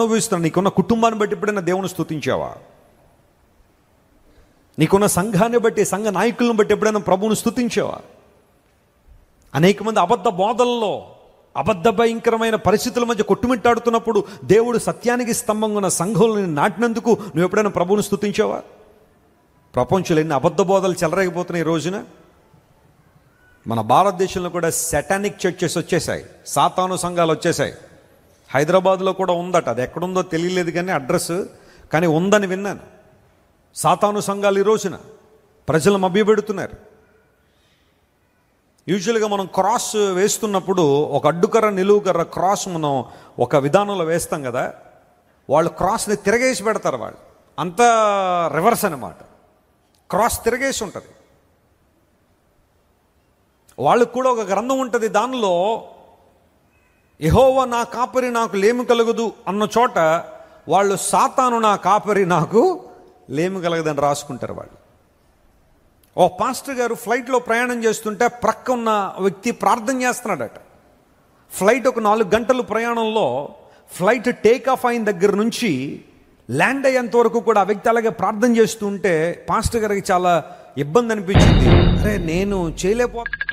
అనుభవిస్తున్నావు నీకున్న కుటుంబాన్ని బట్టి ఎప్పుడైనా దేవుని స్తుతించావా నీకున్న సంఘాన్ని బట్టి సంఘ నాయకులను బట్టి ఎప్పుడైనా ప్రభువును స్తుతించావా అనేక మంది అబద్ధ బోధల్లో అబద్ధ భయంకరమైన పరిస్థితుల మధ్య కొట్టుమిట్టాడుతున్నప్పుడు దేవుడు సత్యానికి స్తంభంగా ఉన్న సంఘంలో నాటినందుకు నువ్వు ఎప్పుడైనా ప్రభువును స్తుతించావా ప్రపంచంలో ఎన్ని అబద్ధ బోధలు చెలరేగిపోతున్నాయి ఈ రోజున మన భారతదేశంలో కూడా సెటానిక్ చర్చెస్ వచ్చేసాయి సాతాను సంఘాలు వచ్చేసాయి హైదరాబాద్లో కూడా ఉందట అది ఎక్కడుందో తెలియలేదు కానీ అడ్రస్ కానీ ఉందని విన్నాను సాతాను సంఘాలు ఈ రోజున ప్రజలు మభ్యపెడుతున్నారు యూజువల్గా మనం క్రాస్ వేస్తున్నప్పుడు ఒక అడ్డుకర్ర నిలువుకర్ర క్రాస్ మనం ఒక విధానంలో వేస్తాం కదా వాళ్ళు క్రాస్ని తిరగేసి పెడతారు వాళ్ళు అంతా రివర్స్ అనమాట క్రాస్ తిరగేసి ఉంటుంది వాళ్ళకు కూడా ఒక గ్రంథం ఉంటుంది దానిలో యహోవ నా కాపరి నాకు లేమి కలగదు అన్న చోట వాళ్ళు సాతాను నా కాపరి నాకు లేమి కలగదని రాసుకుంటారు వాళ్ళు ఓ పాస్టర్ గారు ఫ్లైట్లో ప్రయాణం చేస్తుంటే ప్రక్క ఉన్న వ్యక్తి ప్రార్థన చేస్తున్నాడట ఫ్లైట్ ఒక నాలుగు గంటలు ప్రయాణంలో ఫ్లైట్ టేక్ ఆఫ్ అయిన దగ్గర నుంచి ల్యాండ్ అయ్యేంత వరకు కూడా ఆ వ్యక్తి అలాగే ప్రార్థన చేస్తూ ఉంటే పాస్టర్ గారికి చాలా ఇబ్బంది అనిపించింది అరే నేను చేయలేకపోతున్నా